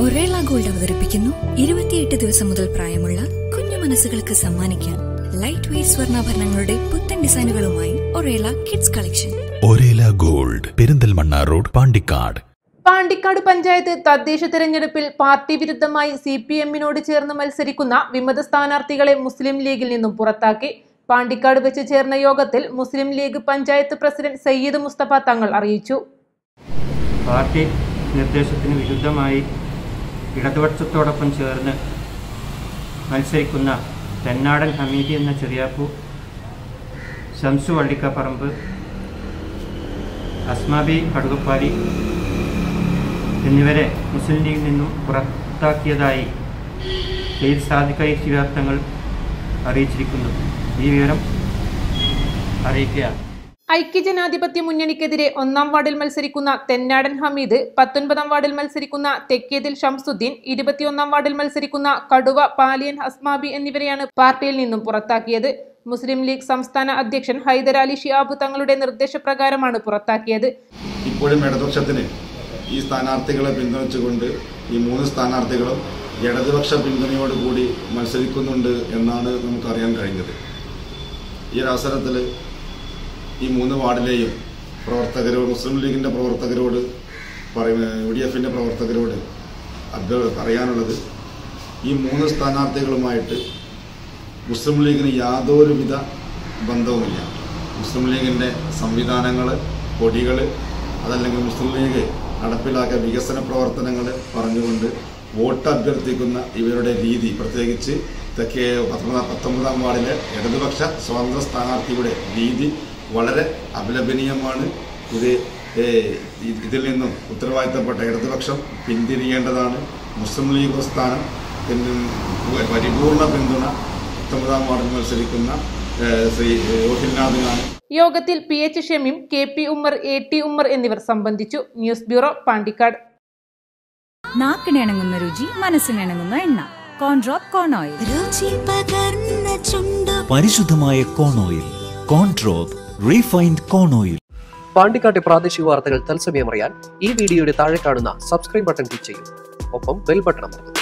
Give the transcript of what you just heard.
ഒറേള gold അവതരിപ്പിക്കുന്നു ഇരുപത്തിയെട്ട് ദിവസം മുതൽ പ്രായമുള്ള കുഞ്ഞു മനസ്സുകൾക്ക് സമ്മാനിക്കാൻ ലൈറ്റ് വെയ്റ്റ് സ്വർണ്ണാഭരണങ്ങളുടെ പുത്തൻ ഡിസൈനുകളുമായി Orela kids collection Orela gold Perinthalmanna road Pandikkad Pandikkad panchayat തദ്ദേശ തെരഞ്ഞെടുപ്പിൽ പാർട്ടി വിരുദ്ധമായി സി പി എമ്മിനോട് ചേർന്ന് മത്സരിക്കുന്ന വിമത സ്ഥാനാർത്ഥികളെ മുസ്ലിം ലീഗിൽ നിന്നും പുറത്താക്കി പാണ്ടിക്കാട് വെച്ച് ചേർന്ന യോഗത്തിൽ മുസ്ലിം ലീഗ് പഞ്ചായത്ത് പ്രസിഡന്റ് സയ്യിദ് മുസ്തഫ തങ്ങൾ അറിയിച്ചു പാർട്ടി നിർദ്ദേശത്തിന് വിരുദ്ധമായി ഇടതുപക്ഷത്തോടൊപ്പം ചേർന്ന് മത്സരിക്കുന്ന തെന്നാടൻ ഹമീദി എന്ന ചെറിയാപ്പു ശംസു വള്ളിക്കപ്പറമ്പ് അസ്മാബി കടുകപ്പാടി എന്നിവരെ മുസ്ലിം ലീഗിൽ നിന്നും പുറത്താക്കിയതായി സെയ്ദ് സാദിഖ് ശിവാർത്ഥങ്ങൾ അറിയിച്ചിരിക്കുന്നു ഈ വിവരം അറിയിക്കുകയാണ് ഐക്യജനാധിപത്യ മുന്നണിക്കെതിരെ ഒന്നാം വാർഡിൽ മത്സരിക്കുന്ന തെന്നാടൻ ഹമീദ് പത്തൊൻപതാം വാർഡിൽ മത്സരിക്കുന്ന തെക്കേതിൽ ഷംസുദ്ദീൻ ഇരുപത്തിയൊന്നാം വാർഡിൽ മത്സരിക്കുന്ന കടുവ പാലിയൻ ഹസ്മാബി എന്നിവരെയാണ് പാർട്ടിയിൽ നിന്നും പുറത്താക്കിയത് മുസ്ലിം ലീഗ് സംസ്ഥാന അധ്യക്ഷൻ ഹൈദരാലി ഷിയാബ് തങ്ങളുടെ നിർദ്ദേശപ്രകാരമാണ് പുറത്താക്കിയത് ഇപ്പോഴും ഇടതുപക്ഷത്തിന് ഈ സ്ഥാനാർത്ഥികളെ പിന്തുണച്ചുകൊണ്ട് ഈ മൂന്ന് സ്ഥാനാർത്ഥികളും ഇടതുപക്ഷ പിന്തുണയോടുകൂടി മത്സരിക്കുന്നുണ്ട് എന്നാണ് നമുക്കറിയാൻ കഴിഞ്ഞത് ഈ ഒരു അവസരത്തിൽ ഈ മൂന്ന് വാർഡിലെയും പ്രവർത്തകരോട് മുസ്ലിം ലീഗിൻ്റെ പ്രവർത്തകരോട് പറയുന്ന യു ഡി എഫിൻ്റെ പ്രവർത്തകരോട് അഭ്യ പറയാനുള്ളത് ഈ മൂന്ന് സ്ഥാനാർത്ഥികളുമായിട്ട് മുസ്ലിം ലീഗിന് യാതൊരുവിധ ബന്ധവുമില്ല മുസ്ലിം ലീഗിൻ്റെ സംവിധാനങ്ങൾ കൊടികൾ അതല്ലെങ്കിൽ മുസ്ലിം ലീഗ് നടപ്പിലാക്കിയ വികസന പ്രവർത്തനങ്ങൾ പറഞ്ഞുകൊണ്ട് വോട്ട് അഭ്യർത്ഥിക്കുന്ന ഇവരുടെ രീതി പ്രത്യേകിച്ച് തെക്കേ പത്തൊമ്പതാം പത്തൊമ്പതാം വാർഡിലെ ഇടതുപക്ഷ സ്വതന്ത്ര സ്ഥാനാർത്ഥിയുടെ രീതി വളരെ അപലപനീയമാണ് ഇത് ഏഹ്, ഇ- ഇതിൽ നിന്നും ഉത്തരവാദിത്തപ്പെട്ട ഇടതുപക്ഷം പിന്തിരിയേണ്ടതാണ് മുസ്ലിം ലീഗ് പ്രസ്ഥാനം പിന്നെ പരിപൂർണ പിന്തുണ പത്തൊമ്പതാം വാർഡിൽ മത്സരിക്കുന്ന ഏഹ്, ശ്രീ യോഹിൽനാഥിനാണ് യോഗത്തിൽ P H Shameem K P Ummer A T Ummer എന്നിവർ സംബന്ധിച്ചു ന്യൂസ് ബ്യൂറോ പാണ്ടിക്കാട് നാക്കിനിണങ്ങുന്ന രുചി മനസ്സിനിണങ്ങുന്ന എണ്ണ കോൺഡ്രോപ്പ് കോൺ ഓയിൽ രുചി പകർന്ന ചുണ്ടു പരിശുദ്ധമായ കോൺ ഓയിൽ കോൺട്രോപ്പ് റീഫൈൻഡ് കോൺ ഓയിൽ പാണ്ടിക്കാട്ടെ പ്രാദേശിക വാർത്തകൾ തത്സമയം അറിയാൻ ഈ വീഡിയോയുടെ താഴെ കാണുന്ന സബ്സ്ക്രൈബ് ബട്ടൺ ക്ലിക്ക് ചെയ്യും ഒപ്പം ബെൽ ബട്ടൺ അമർത്തും